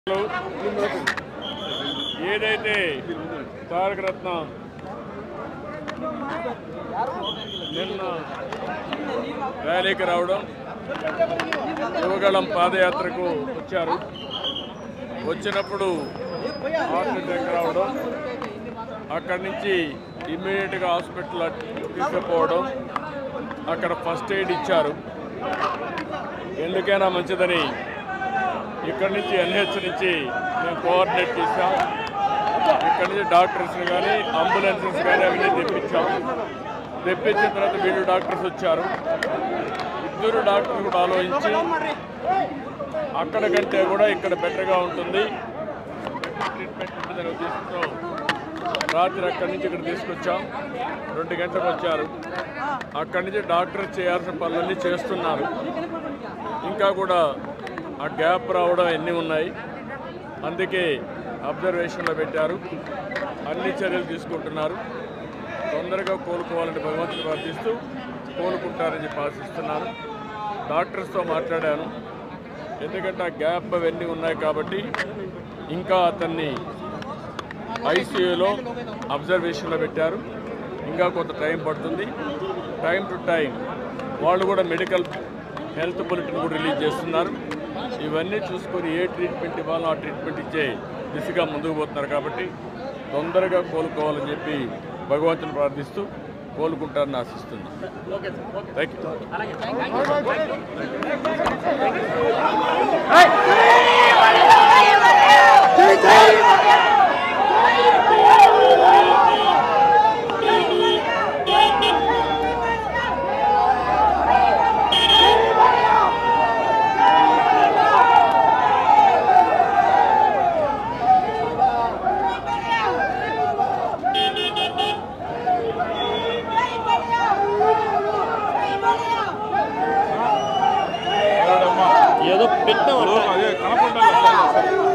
ఏదైతే తారక రత్న నిన్న ర్యాలీకి రావడం యువగళం పాదయాత్రకు వచ్చారు వచ్చినప్పుడు హార్ట్ అటాక్ రావడం అక్కడి నుంచి ఇమ్మీడియట్గా హాస్పిటల్ తీసుకుపోవడం అక్కడ ఫస్ట్ ఎయిడ్ ఇచ్చారు ఎందుకైనా మంచిదని ఇక్కడి నుంచి ఎన్హెచ్ నుంచి మేము కోఆర్డినేట్ చేశాం ఇక్కడి నుంచి డాక్టర్స్ కానీ అంబులెన్సెస్ కానీ అవన్నీ తెప్పించాం తెప్పించిన తర్వాత వీళ్ళు డాక్టర్స్ వచ్చారు ఇద్దరు డాక్టర్లు కూడా ఆలోచించి అక్కడ కంటే కూడా ఇక్కడ బెటర్గా ఉంటుంది ట్రీట్మెంట్ ఉంటుందనే ఉద్దేశంతో రాత్రి అక్కడి నుంచి ఇక్కడ తీసుకొచ్చాం రెండు గంటలకు వచ్చారు అక్కడి నుంచి డాక్టర్ చేయాల్సిన పనులన్నీ చేస్తున్నారు ఇంకా కూడా ఆ గ్యాప్ రావడం ఎన్ని ఉన్నాయి అందుకే అబ్జర్వేషన్లో పెట్టారు అన్ని చర్యలు తీసుకుంటున్నారు తొందరగా కోలుకోవాలని భగవంతుని ప్రార్థిస్తూ కోలుకుంటారని చెప్పి ఆశిస్తున్నాను డాక్టర్స్తో మాట్లాడాను ఎందుకంటే ఆ గ్యాప్ అవన్నీ ఉన్నాయి కాబట్టి ఇంకా అతన్ని ఐసీయూలో అబ్జర్వేషన్లో పెట్టారు ఇంకా కొంత టైం పడుతుంది టైం టు టైం వాళ్ళు కూడా మెడికల్ హెల్త్ బులెటిన్ కూడా రిలీజ్ చేస్తున్నారు ఇవన్నీ చూసుకొని ఏ ట్రీట్మెంట్ ఇవ్వాలో ఆ ట్రీట్మెంట్ ఇచ్చే దిశగా ముందుకు పోతున్నారు కాబట్టి తొందరగా కోలుకోవాలని చెప్పి భగవంతుని ప్రార్థిస్తూ కోలుకుంటారని ఆశిస్తున్నాను థ్యాంక్ యూ ఏదో పెట్టాం అదే కనపడాలి